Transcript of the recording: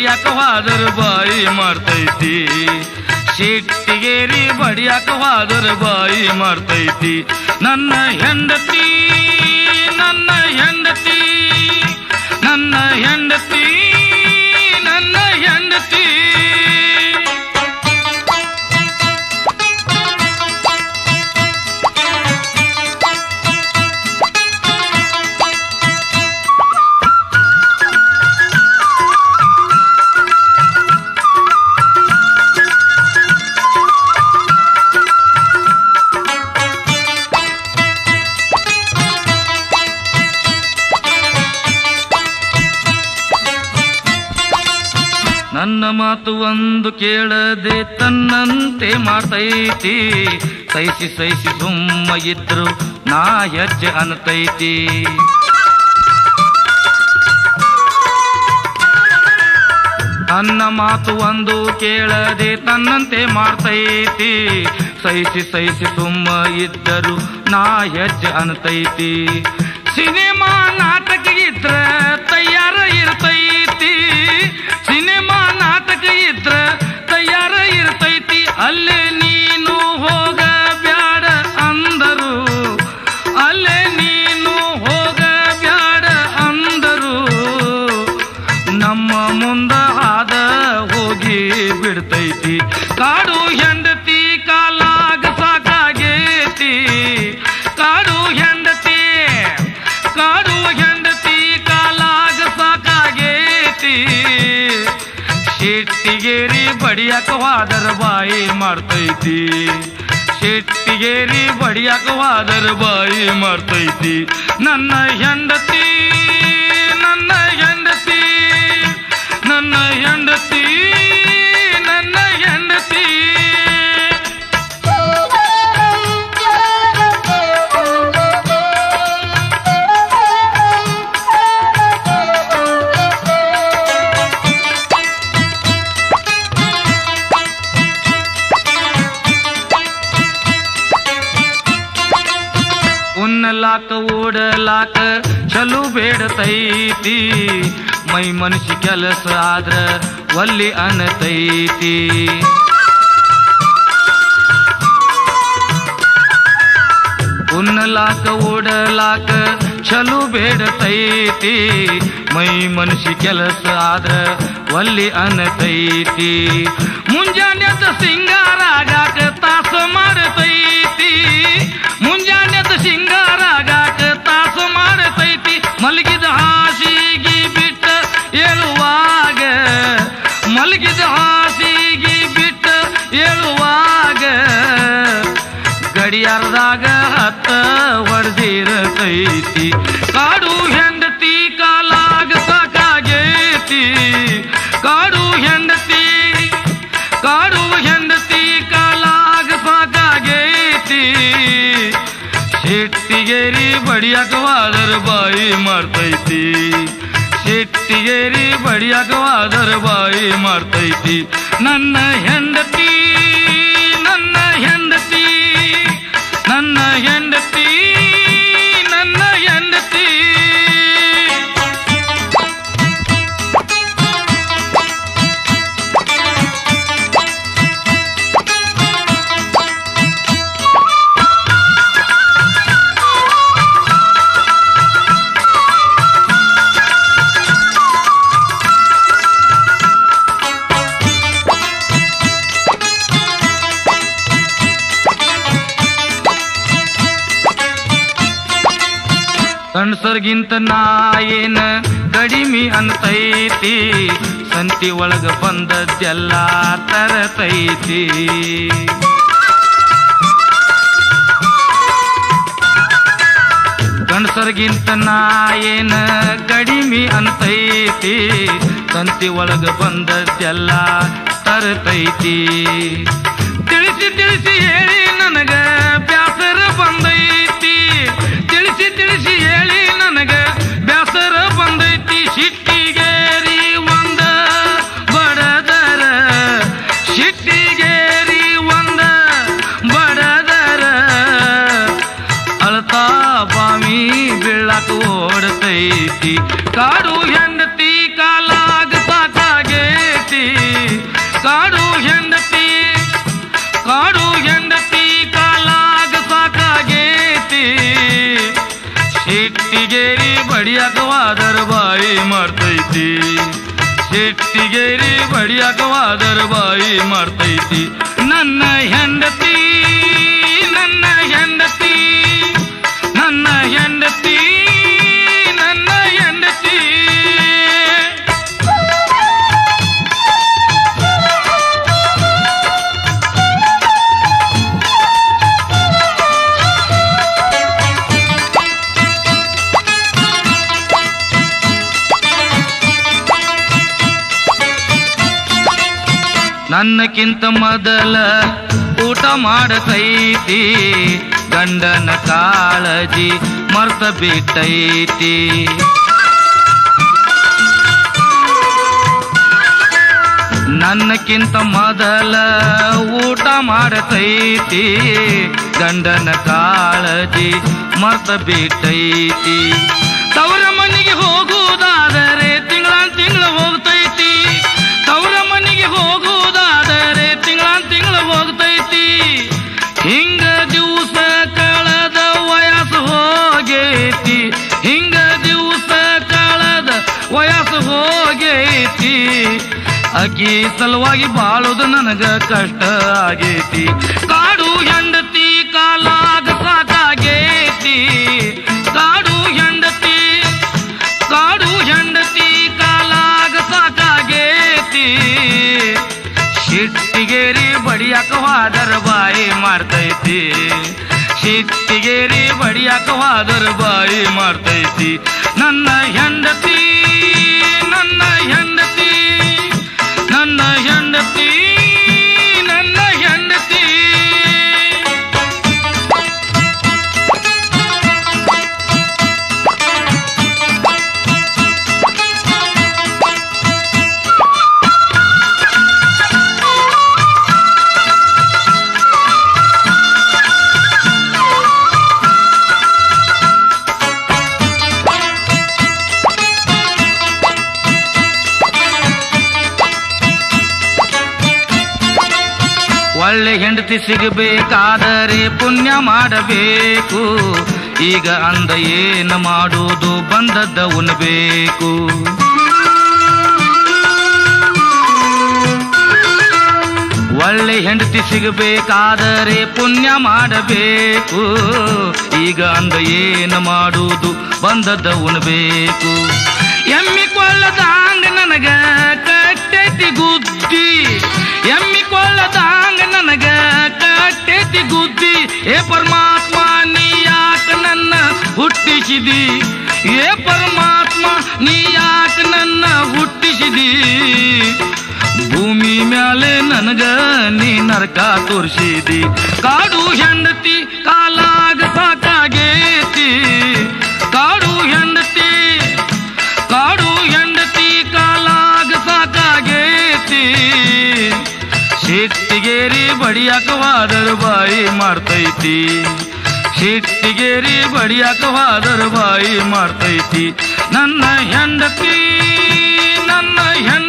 ಬಡಿಯಾಕ ಹೋದ್ರ ಬಾಯಿ ಮಾಡ್ತೈತಿ ಸಿಟ್ಟಿಗೇರಿ ಬಡಿಯಾಕ ಹೋದ್ರ ಬಾಯಿ ಮಾಡ್ತೈತಿ ನನ್ನ ಹೆಂಡತಿ ನನ್ನ ಹೆಂಡತಿ ನನ್ನ ಹೆಂಡತಿ ನನ್ನ ಹೆಂಡತಿ ನನ್ನ ಮಾತು ಒಂದು ಕೇಳದೆ ತನ್ನಂತೆ ಮಾಡ್ತೈತಿ ಸೈಸಿ ಸೈಸಿ ಸುಮ್ಮ ಇದ್ರು ನಾ ಹೆಜ್ಜೆ ಅನ್ತೈತಿ ನನ್ನ ಮಾತು ಒಂದು ಕೇಳದೆ ತನ್ನಂತೆ ಮಾಡ್ತೈತಿ ಸೈಸಿ ಸೈಸಿ ಸುಮ್ಮ ಇದ್ದರು ನಾ ಹೆಜ್ಜೆ ಅನ್ತೈತಿ ಸಿನಿಮಾ ನಾಟಕ ಇದ್ರ ತಯಾರ ಇರ್ತೈತಿ ಸಿನಿಮಾ ನಾಟಕ ಇದ್ರ ತಯಾರ ಇರ್ತೈತಿ ಅಲ್ಲೇ ನೀನು ಹೋಗ ಬ್ಯಾಡ ಅಂದರು ಅಲ್ಲೇ ನೀನು ಹೋಗ ಬ್ಯಾಡ ಅಂದರು ನಮ್ಮ ಮುಂದ ಹಾದ ಹೋಗಿ ಬಿಡ್ತೈತಿ ಕಾಡು ಹೆಂಡತಿ ಕಾಲಾಗ ಸಾಕಾಗೇತಿ ಕಾಡು ಹೆಂಡತಿ ಕಾಡು ಹೆಂಡತಿ ಕಾಲಾಗ ಸಾಕಾಗೇತಿ ಶೆಟ್ಟಿಗೇರಿ ಬಡಿಯಾಕ ಹೋದರ ಬಾಯಿ ಮಾಡ್ತೈತಿ ಶೆಟ್ಟಿಗೇರಿ ಬಡಿಯಾಕ ಹೋದರ ಬಾಯಿ ಮಾಡ್ತೈತಿ ನನ್ನ ಹೆಂಡತಿ ನನ್ನ ಹೆಂಡತಿ ನನ್ನ ಹೆಂಡತಿ ನನ್ನ ಹೆಂಡತಿ ಉನ್ನಲಾಕ ಓಡಲಾಕ ಚಲು ಬೇಡತೈತಿ ಮೈ ಮನುಷ್ಯ ಕೆಲಸ ಆದ್ರ ಒಲ್ಲಿ ಅನತೈತಿ ಉನ್ನಲಾಕ ಓಡಲಾಕ ಚಲು ಬೇಡತೈತಿ ಮೈ ಮನುಷ್ಯ ಕೆಲಸ ಆದ್ರ ಒಲ್ಲಿ ಅನತೈತಿ ಮುಂಜಾನೆದ ಸಿಂಗಾರಾಗಾಕ ತಾಸ ಮಾಡತೈತಿ ಮುಂಜಾನೆದ ಸಿಂಗಾರಾಗಾಕ ತಾಸ ಮಾಡತೈತಿ ಮಲಗಿದ ಹಾಸಿಗೆ ಬಿಟ್ಟ ಏಳುವಾಗ ಮಲಗಿದ ಹಾಸಿಗೆ ಬಿಟ್ಟ ಏಳುವಾಗ ಗಡಿಯಾರದಾಗ ಹತ್ತ ಹೊಡೆದಿರತೈತಿ ಕಾಡು ಹೆಂಡತಿ ಕಾಲಾಗ ಸಾಕಾಗೈತಿ ಕಾಡು ಹೆಂಡತಿ ಕಾಡು ಹೆಂಡತಿ ಕಾಲಾಗ ಸಾಕಾಗೈತಿ ಶೆಟ್ಟಿಗೇರಿ ಬಡಿಯಾಕವಾದರ ಬಾಯಿ ಮಾಡ್ತೈತಿ ಶೆಟ್ಟಿಗೇರಿ ಬಡಿಯಾಕವಾದರ ಬಾಯಿ ಮಾಡ್ತೈತಿ ನನ್ನ ಹೆಂಡತಿ ನನ್ನ ಹೆಂಡತಿ ನನ್ನ ಹೆಂಡತಿ ನನ್ನ ಹೆಂಡತಿ ಗಂಡಸರ್ಗಿಂತ ನಾ ಏನ ಕಡಿಮೆ ಅಂತೈತಿ ಸಂತಿ ಒಳಗ ಬಂದದ್ದೆಲ್ಲ ತರತೈತಿ ಗಂಡಸರ್ಗಿಂತ ನಾ ಏನ ಕಡಿಮೆ ಅಂತೈತಿ ಸಂತಿ ಒಳಗ ಬಂದದ್ದೆಲ್ಲ ತರತೈತಿ ತಿಳಿಸಿ ತಿಳಿಸಿ ಹೇಳಿ ನನಗ ಬ್ಯಾಸರ ಬಂದೈತಿ ತಿಳಿಸಿ ತಿಳಿಸಿ ಹೇಳಿ ನನಗ ಬ್ಯಾಸರ ಬಂದೈತಿ ಸಿಟ್ಟಿಗೇರಿ ಒಂದ ಬಡದರ ಸಿಟ್ಟಿಗೇರಿ ಒಂದ ಬಡದರ ಅಳತಾ ಬಾಮಿ ಬೀಳಾಕ ಓಡತೈತಿ ಕಾಡು ಹೆಂಡತಿ ಕಾಲಾಗ ಸಾಕಾಗೇ ಹೆಂಡತಿ ಕಾಡು ಹೆಂಡತಿ ಕಾಲಾಗ ಸಾಕಾಗೇತಿ ಸಿಟ್ಟಿಗೇರಿ ಬಡಿಯಾಕವಾದರ ಬಾಯಿ ಮಾಡ್ತೈತಿ ಸಿಟ್ಟಿಗೇರಿ ಬಡಿಯಾಕವಾದರ ಬಾಯಿ ಮಾಡ್ತೈತಿ ನನ್ನ ಹೆಂಡತಿ ನನ್ನ ಹೆಂಡತಿ ನನ್ನ ಹೆಂಡತಿ ನನ್ನ ಹೆಂಡತಿ ನನ್ನಕ್ಕಿಂತ ಮೊದಲ ಊಟ ಮಾಡತೈತಿ ಗಂಡನ ಕಾಳಜಿ ಮರ್ತ ಬಿಟ್ಟೈತಿ ನನ್ನಕ್ಕಿಂತ ಮೊದಲ ಊಟ ಮಾಡತೈತಿ ಗಂಡನ ಕಾಳಜಿ ಮರ್ತ ಬಿಟ್ಟೈತಿ ತವರ ಮನೆಗೆ ಹೋಗುವುದಾದರೆ ತಿಂಗಳ ತಿಂಗಳ ಹೋಗ್ತೈತಿ ತವರ ಮನೆಗೆ ಹೋಗುವುದಾದರೆ ತಿಂಗಳ ತಿಂಗಳ ಹೋಗ್ತೈತಿ ಹಿಂಗ ದಿವಸ ಕಳೆದ ವಯಸ್ಸು ಹೋಗೈತಿ ಹಿಂಗ ದಿವಸ ಕಳೆದ ವಯಸ್ಸು ಹೋಗೈತಿ ಅಕ್ಕಿ ಸಲುವಾಗಿ ಬಾಳೋದು ನನಗ ಕಷ್ಟ ಆಗೈತಿ ಕಾಡು ಹೆಂಡತಿ ಕಾಲಾಗ ಸಾಕಾಗೈತಿ ಕಾಡು ಹೆಂಡತಿ ಕಾಡು ಹೆಂಡತಿ ಕಾಲಾಗ ಸಾಕಾಗೇತಿ ಶಿಟ್ಟಿಗೇರಿ ಬಡಿಯಾಕ ಹೋದರ ಬಾಯಿ ಮಾಡ್ತೈತಿ ಶಿಟ್ಟಿಗೇರಿ ಬಡಿಯಾಕ ಹೋದರ ಬಾಯಿ ಮಾಡ್ತೈತಿ ನನ್ನ ಹೆಂಡತಿ ನನ್ನ ಹೆಂಡತಿ ನನ್ನ ಹೆಂಡತಿ ನನ್ನ ಹೆಂಡತಿ ಒಳ್ಳೆ ಹೆಂಡತಿ ಸಿಗಬೇಕಾದರೆ ಪುಣ್ಯ ಮಾಡಬೇಕು ಈಗ ಅಂದ ಏನು ಮಾಡುವುದು ಬಂದದ್ದ ಉಣ್ಬೇಕು ಒಳ್ಳೆ ಹೆಂಡತಿ ಸಿಗಬೇಕಾದರೆ ಪುಣ್ಯ ಮಾಡಬೇಕು ಈಗ ಅಂದ ಏನು ಮಾಡುವುದು ಬಂದದ್ದ ಉಣ್ಬೇಕು ಎಮ್ಮಿ ಕೊಳ್ಳದಾಂಗ ನನಗ ಕಟ್ಟೈತಿ ಗುದ್ದಿ ಎಮ್ಮಿ ಕೊಳ್ಳದಾಂಗ ನನಗ ಕಟ್ಟೈತಿ ಗುದ್ದಿ ಏ ಪರಮಾತ್ಮ ನೀ ಯಾಕ ನನ್ನ ಹುಟ್ಟಿಸಿದಿ ಏ ಪರಮಾತ್ಮ ನೀ ಯಾಕ ನನ್ನ ಹುಟ್ಟಿಸಿದಿ ಭೂಮಿ ಮ್ಯಾಲೆ ನನಗ ನೀ ನರಕ ತೋರಿಸಿದಿ ಕಾಡು ಹೆಂಡತಿ ಕಾಲಾಗ ಸಾಕಾಗೇತಿ ಕಾಡು ಹೆಂಡತಿ ಕಾಡು ಹೆಂಡತಿ ಕಾಲಾಗ ಸಾಕಾಗೇತಿ ಸಿಟ್ಟಿಗೇರಿ ಬಡಿಯಾಕವಾದರ ಬಾಯಿ ಮಾಡ್ತೈತಿ ಸಿಟ್ಟಿಗೇರಿ ಬಡಿಯಾಕವಾದರ ಬಾಯಿ ಮಾಡ್ತೈತಿ ನನ್ನ ಹೆಂಡತಿ ನನ್ನ ಹೆಂಡ